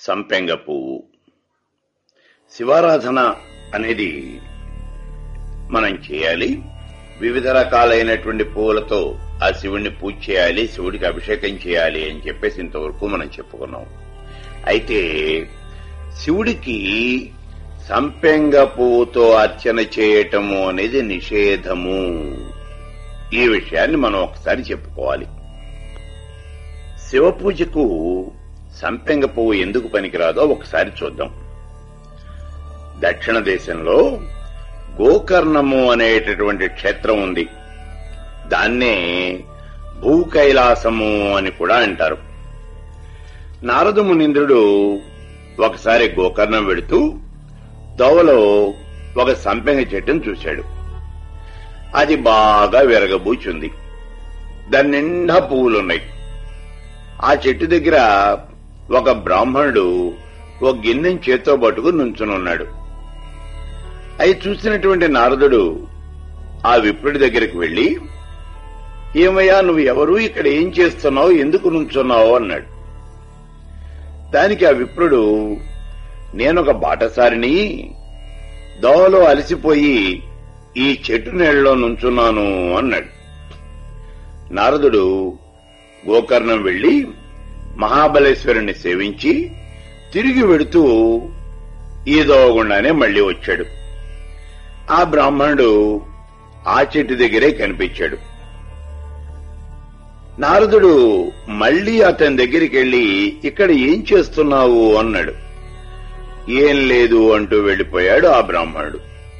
సంపెంగ పువ్వు శివారాధన అనేది మనం చేయాలి వివిధ రకాలైనటువంటి పువ్వులతో ఆ శివుణ్ణి పూజ చేయాలి శివుడికి అభిషేకం చేయాలి అని చెప్పేసి ఇంతవరకు మనం చెప్పుకున్నాం అయితే శివుడికి సంపెంగ పువ్వుతో అర్చన చేయటము అనేది నిషేధము ఈ విషయాన్ని మనం ఒకసారి చెప్పుకోవాలి శివ పూజకు సంపెంగ పువ్వు ఎందుకు పనికిరాదో ఒకసారి చూద్దాం దక్షిణ దేశంలో గోకర్ణము అనేటటువంటి క్షేత్రం ఉంది దాన్నే భూకైలాసము అని కూడా అంటారు నారద మునీంద్రుడు ఒకసారి గోకర్ణం వెడుతూ దోవలో ఒక సంపెంగ చెట్టును చూశాడు అది బాగా విరగబూచుంది దాని నిండా పువ్వులున్నాయి ఆ చెట్టు దగ్గర ఒక బ్రాహ్మణుడు ఒక గిన్నెని చేత్తో పట్టుకుని నుంచునున్నాడు అవి చూసినటువంటి నారదుడు ఆ విప్రుడి దగ్గరికి వెళ్లి ఏమయ్యా నువ్వు ఎవరు ఇక్కడ ఏం చేస్తున్నావు ఎందుకు నుంచున్నావు అన్నాడు దానికి ఆ విప్రుడు నేనొక బాటసారిని దోవలో అలసిపోయి ఈ చెట్టు నీళ్ళలో నుంచున్నాను అన్నాడు నారదుడు గోకర్ణం వెళ్లి మహాబలేశ్వరుణ్ణి సేవించి తిరిగి వెడుతూ ఈ దోవగుండానే మళ్లీ వచ్చాడు ఆ బ్రాహ్మణుడు ఆ చెట్టు దగ్గరే కనిపించాడు నారదుడు మళ్లీ అతని దగ్గరికి వెళ్లి ఇక్కడ ఏం చేస్తున్నావు అన్నాడు ఏం లేదు అంటూ వెళ్లిపోయాడు ఆ బ్రాహ్మణుడు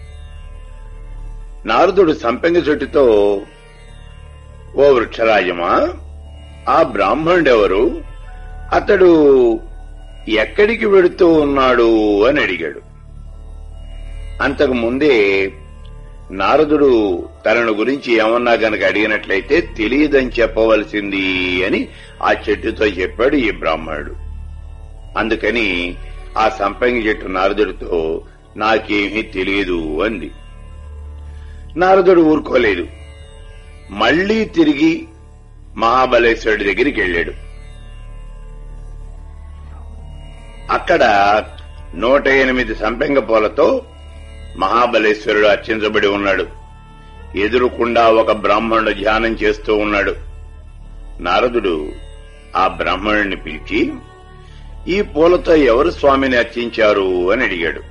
నారదుడు సంపెంగ చెట్టుతో ఓ వృక్షరాజమా ఆ బ్రాహ్మణుడెవరు అతడు ఎక్కడికి వెడుతూ ఉన్నాడు అని అడిగాడు అంతకు ముందే నారదుడు తనను గురించి ఏమన్నా గనక అడిగినట్లయితే తెలియదని చెప్పవలసింది అని ఆ చెట్టుతో చెప్పాడు ఈ బ్రాహ్మణుడు అందుకని ఆ సంపంగి చెట్టు నారదుడితో నాకేమీ తెలియదు అంది నారదుడు ఊరుకోలేదు మళ్లీ తిరిగి మహాబలేశ్వరుడి దగ్గరికి వెళ్ళాడు అక్కడ నూట ఎనిమిది సంపెంగ పూలతో మహాబలేశ్వరుడు అర్చించబడి ఉన్నాడు ఎదురుకుండా ఒక బ్రాహ్మణుడు ధ్యానం చేస్తూ ఉన్నాడు నారదుడు ఆ బ్రాహ్మణుడిని పిలిచి ఈ పూలతో ఎవరు స్వామిని అర్చించారు అని అడిగాడు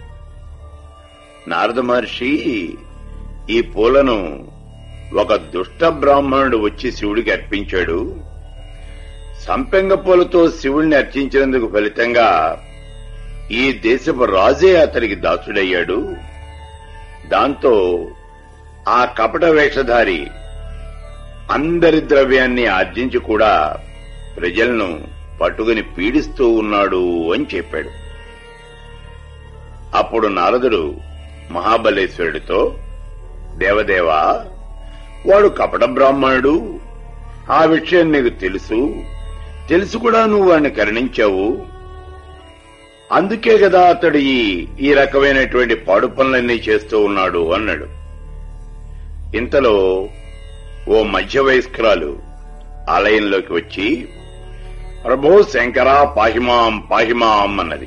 నారద మహర్షి ఈ పూలను ఒక దుష్ట బ్రాహ్మణుడు వచ్చి శివుడికి అర్పించాడు సంపెంగ పూలతో శివుణ్ణి అర్చించినందుకు ఫలితంగా ఈ దేశపు రాజే అతనికి దాసుడయ్యాడు దాంతో ఆ కపట వేషధారి అందరి ద్రవ్యాన్ని ఆర్జించి కూడా ప్రజలను పట్టుకుని పీడిస్తూ ఉన్నాడు అని చెప్పాడు అప్పుడు నారదుడు మహాబలేశ్వరుడితో దేవదేవా వాడు కపట బ్రాహ్మణుడు ఆ విషయం నీకు తెలుసు తెలుసు కూడా నువ్వు వాడిని కరుణించావు అందుకే కదా అతడు ఈ ఈ రకమైనటువంటి పాడు పనులన్నీ చేస్తూ ఉన్నాడు అన్నాడు ఇంతలో ఓ మధ్య వయస్కురాలు ఆలయంలోకి వచ్చి ప్రభో శంకరా పాహిమాం పాహిమాం అన్నది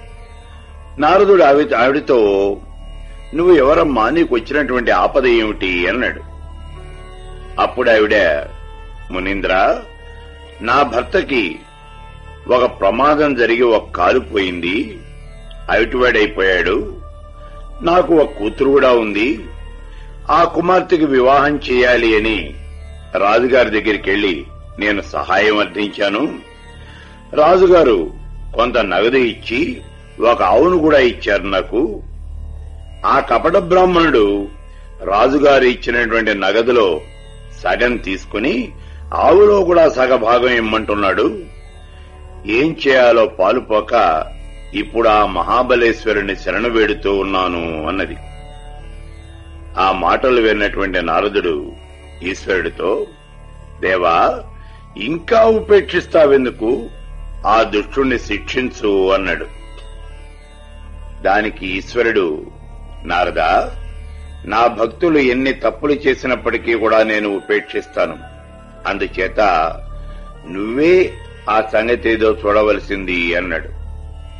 నారదుడు ఆవి ఆవిడతో నువ్వు ఎవరమ్మా నీకు వచ్చినటువంటి ఆపద ఏమిటి అన్నాడు అప్పుడు ఆవిడ మునీంద్ర నా భర్తకి ఒక ప్రమాదం జరిగి ఒక కాలు పోయింది అవిటివాడైపోయాడు నాకు ఒక కూతురు కూడా ఉంది ఆ కుమార్తెకి వివాహం చేయాలి అని రాజుగారి దగ్గరికి వెళ్లి నేను సహాయం అర్థించాను రాజుగారు కొంత నగదు ఇచ్చి ఒక ఆవును కూడా ఇచ్చారు నాకు ఆ కపట బ్రాహ్మణుడు రాజుగారు ఇచ్చినటువంటి నగదులో సగం తీసుకుని ఆవులో కూడా సగభాగం ఇమ్మంటున్నాడు ఏం చేయాలో పాలుపోక ఇప్పుడు ఆ మహాబలేశ్వరుని శరణు వేడుతూ ఉన్నాను అన్నది ఆ మాటలు విన్నటువంటి నారదుడు ఈశ్వరుడితో దేవా ఇంకా ఉపేక్షిస్తావెందుకు ఆ దుష్టుణ్ణి శిక్షించు అన్నాడు దానికి ఈశ్వరుడు నారదా నా భక్తులు ఎన్ని తప్పులు చేసినప్పటికీ కూడా నేను ఉపేక్షిస్తాను అందుచేత నువ్వే ఆ సంగతి ఏదో చూడవలసింది అన్నాడు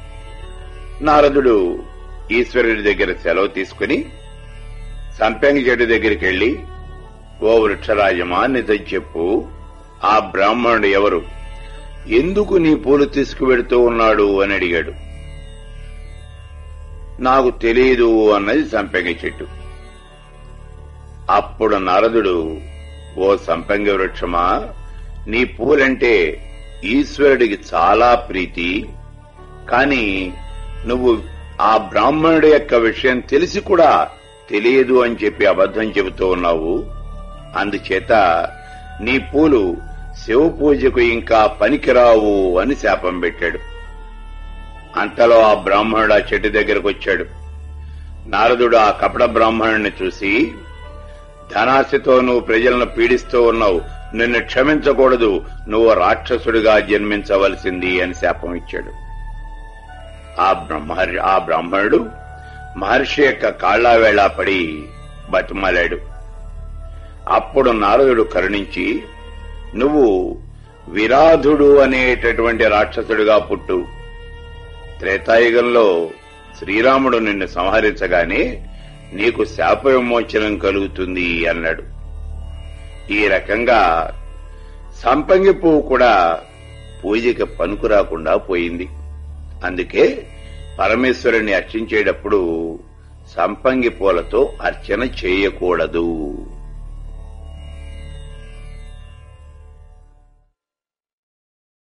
నారదుడు ఈశ్వరుడి దగ్గర సెలవు తీసుకుని సంపెంగ చెట్టు దగ్గరికి వెళ్లి ఓ వృక్షరాజమా నిజం చెప్పు ఆ బ్రాహ్మణుడు ఎవరు ఎందుకు నీ పూలు తీసుకువెడుతూ ఉన్నాడు అని అడిగాడు నాకు తెలియదు అన్నది సంపెంగ చెట్టు అప్పుడు నారదుడు ఓ సంపెంగ వృక్షమా నీ పూలంటే ఈశ్వరుడికి చాలా ప్రీతి కాని నువ్వు ఆ బ్రాహ్మణుడి యొక్క విషయం తెలిసి కూడా తెలియదు అని చెప్పి అబద్ధం చెబుతూ ఉన్నావు అందుచేత నీ పూలు శివ పూజకు ఇంకా పనికిరావు అని శాపం పెట్టాడు అంతలో ఆ బ్రాహ్మణుడు ఆ చెట్టు దగ్గరకు వచ్చాడు నారదుడు ఆ కపట బ్రాహ్మణుడిని చూసి ధనాశతో నువ్వు ప్రజలను పీడిస్తూ ఉన్నావు నిన్ను క్షమించకూడదు నువ్వు రాక్షసుడిగా జన్మించవలసింది అని శాపం ఇచ్చాడు ఆ బ్రహ్మహర్షి ఆ బ్రాహ్మణుడు మహర్షి యొక్క కాళ్లావేళ పడి బతిమాలాడు అప్పుడు నారదుడు కరుణించి నువ్వు విరాధుడు అనేటటువంటి రాక్షసుడిగా పుట్టు త్రేతాయుగంలో శ్రీరాముడు నిన్ను సంహరించగానే నీకు శాప విమోచనం కలుగుతుంది అన్నాడు ఈ రకంగా సంపంగి పువ్వు కూడా పూజకి పనికి రాకుండా పోయింది అందుకే పరమేశ్వరుని అర్చించేటప్పుడు సంపంగి పూలతో అర్చన చేయకూడదు